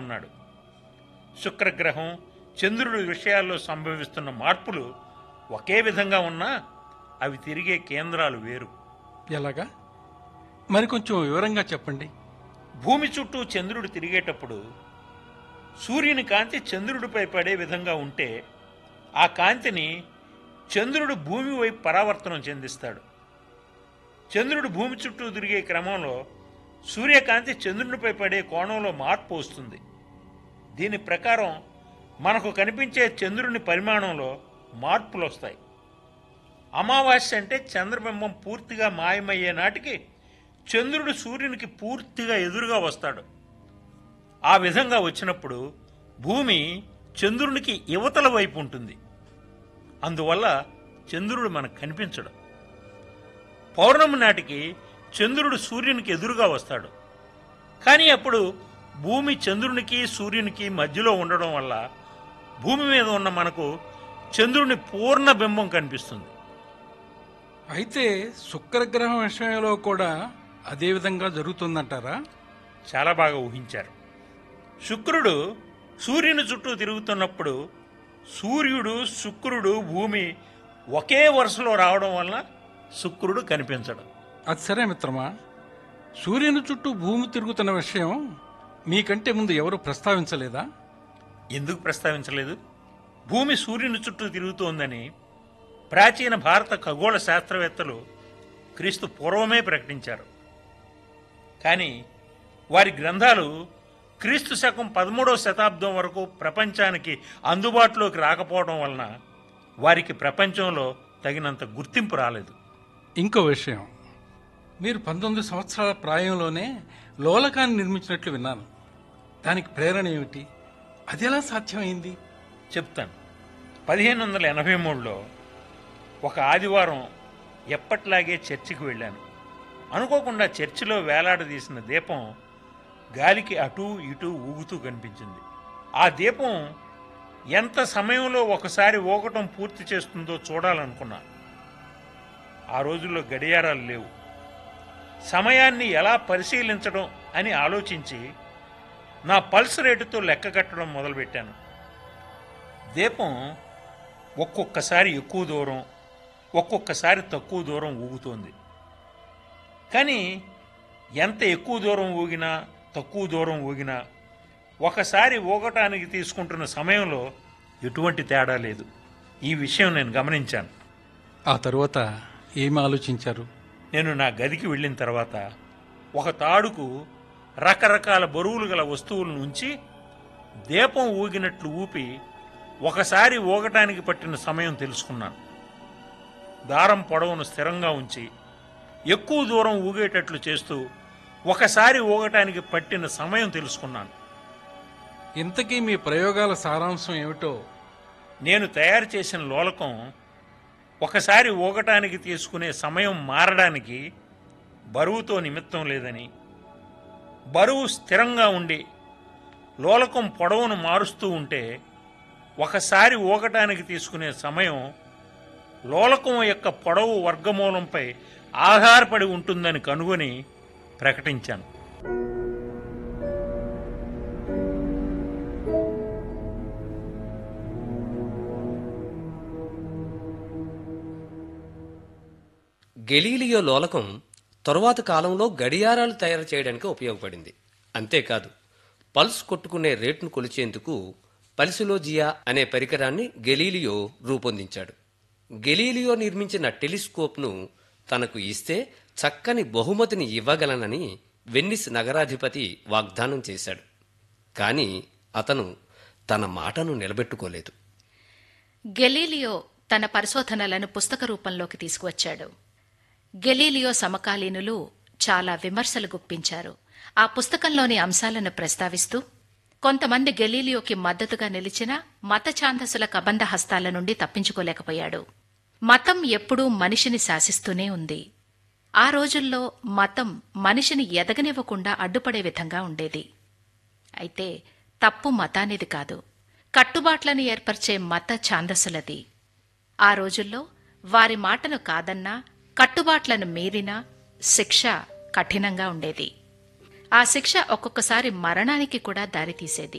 ఉన్నాడు శుక్రగ్రహం చంద్రుడి విషయాల్లో సంభవిస్తున్న మార్పులు ఒకే విధంగా ఉన్నా అవి తిరిగే కేంద్రాలు వేరు ఎలాగా మరి కొంచెం వివరంగా చెప్పండి భూమి చుట్టూ చంద్రుడు తిరిగేటప్పుడు సూర్యుని కాంతి చంద్రుడిపై పడే విధంగా ఉంటే ఆ కాంతిని చంద్రుడు భూమి వైపు పరావర్తనం చెందిస్తాడు చంద్రుడు భూమి చుట్టూ తిరిగే క్రమంలో సూర్యకాంతి చంద్రునిపై పడే కోణంలో మార్పు వస్తుంది దీని ప్రకారం మనకు కనిపించే చంద్రుని పరిమాణంలో మార్పులు వస్తాయి అమావాస్య అంటే చంద్రబింబం పూర్తిగా మాయమయ్యే నాటికి చంద్రుడు సూర్యునికి పూర్తిగా ఎదురుగా వస్తాడు ఆ విధంగా వచ్చినప్పుడు భూమి చంద్రునికి యువతల వైపు ఉంటుంది అందువల్ల చంద్రుడు మనకు కనిపించడు పౌర్ణమి నాటికి చంద్రుడు సూర్యునికి ఎదురుగా వస్తాడు కానీ అప్పుడు భూమి చంద్రునికి సూర్యునికి మధ్యలో ఉండడం వల్ల భూమి మీద ఉన్న మనకు చంద్రుని పూర్ణ బింబం కనిపిస్తుంది అయితే శుక్రగ్రహం విషయంలో కూడా అదే విధంగా జరుగుతుందంటారా చాలా బాగా ఊహించారు శుక్రుడు సూర్యుని చుట్టూ తిరుగుతున్నప్పుడు సూర్యుడు శుక్రుడు భూమి ఒకే వరుసలో రావడం వలన శుక్రుడు కనిపించడు అది సరే మిత్రమా సూర్యుని చుట్టూ భూమి తిరుగుతున్న విషయం మీకంటే ముందు ఎవరు ప్రస్తావించలేదా ఎందుకు ప్రస్తావించలేదు భూమి సూర్యుని చుట్టూ తిరుగుతోందని ప్రాచీన భారత ఖగోళ శాస్త్రవేత్తలు క్రీస్తు పూర్వమే ప్రకటించారు కానీ వారి గ్రంథాలు క్రీస్తు శకం పదమూడవ శతాబ్దం వరకు ప్రపంచానికి అందుబాటులోకి రాకపోవడం వలన వారికి ప్రపంచంలో తగినంత గుర్తింపు రాలేదు ఇంకో విషయం మీరు పంతొమ్మిది సంవత్సరాల ప్రాయంలోనే లోలకాన్ని నిర్మించినట్లు విన్నాను దానికి ప్రేరణ ఏమిటి అది ఎలా సాధ్యమైంది చెప్తాను పదిహేను వందల ఎనభై మూడులో ఒక ఆదివారం ఎప్పట్లాగే చర్చికి వెళ్ళాను అనుకోకుండా చర్చిలో వేలాడదీసిన దీపం గాలికి అటూ ఇటూ ఊగుతూ కనిపించింది ఆ దీపం ఎంత సమయంలో ఒకసారి ఊగటం పూర్తి చేస్తుందో చూడాలనుకున్నా ఆ రోజుల్లో గడియారాలు లేవు సమయాన్ని ఎలా పరిశీలించడం అని ఆలోచించి నా పల్స్ రేటుతో లెక్క కట్టడం మొదలుపెట్టాను దీపం ఒక్కొక్కసారి ఎక్కువ దూరం ఒక్కొక్కసారి తక్కువ దూరం ఊగుతోంది కానీ ఎంత ఎక్కువ దూరం ఊగినా తక్కువ దూరం ఊగినా ఒకసారి ఊగటానికి తీసుకుంటున్న సమయంలో ఎటువంటి తేడా లేదు ఈ విషయం నేను గమనించాను ఆ తరువాత ఏమి ఆలోచించారు నేను నా గదికి వెళ్ళిన తర్వాత ఒక తాడుకు రకరకాల బరువులు గల వస్తువులను ఉంచి దీపం ఊగినట్లు ఊపి ఒకసారి ఊగటానికి పట్టిన సమయం తెలుసుకున్నాను దారం పొడవును స్థిరంగా ఉంచి ఎక్కువ దూరం ఊగేటట్లు చేస్తూ ఒకసారి ఊగటానికి పట్టిన సమయం తెలుసుకున్నాను ఇంతకీ మీ ప్రయోగాల సారాంశం ఏమిటో నేను తయారు చేసిన లోలకం ఒకసారి ఊగటానికి తీసుకునే సమయం మారడానికి బరువుతో నిమిత్తం లేదని బరువు స్థిరంగా ఉండి లోలకం పొడవును మారుస్తూ ఉంటే ఒకసారి ఊగటానికి తీసుకునే సమయం లోలకం యొక్క పొడవు వర్గమూలంపై ఆధారపడి ఉంటుందని కనుగొని ప్రకటించాను గెలీలియో లోలకం తరువాత కాలంలో గడియారాలు తయారు చేయడానికి ఉపయోగపడింది అంతేకాదు పల్స్ కొట్టుకునే రేటును కొలిచేందుకు పల్సిలోజియా అనే పరికరాన్ని గెలీలియో రూపొందించాడు గెలీలియో నిర్మించిన టెలిస్కోప్ను తనకు ఇస్తే చక్కని బహుమతిని ఇవ్వగలనని వెన్నిస్ నగరాధిపతి వాగ్దానం చేశాడు కానీ అతను తన మాటను నిలబెట్టుకోలేదు గెలీలియో తన పరిశోధనలను పుస్తక రూపంలోకి తీసుకువచ్చాడు గెలీలియో సమకాలీనులు చాలా విమర్శలు గుప్పించారు ఆ పుస్తకంలోని అంశాలను ప్రస్తావిస్తూ కొంతమంది గెలీలియోకి మద్దతుగా నిలిచిన మత ఛాందసుల కబంధ హస్తాల నుండి తప్పించుకోలేకపోయాడు మతం ఎప్పుడూ మనిషిని శాసిస్తూనే ఉంది ఆ రోజుల్లో మతం మనిషిని ఎదగనివ్వకుండా అడ్డుపడే విధంగా ఉండేది అయితే తప్పు మతానిది కాదు కట్టుబాట్లను ఏర్పరిచే మత ఛాందస్సులది ఆ రోజుల్లో వారి మాటను కాదన్నా కట్టుబాట్లను మీరినా శిక్ష కఠినంగా ఉండేది ఆ శిక్ష ఒక్కొక్కసారి మరణానికి కూడా దారితీసేది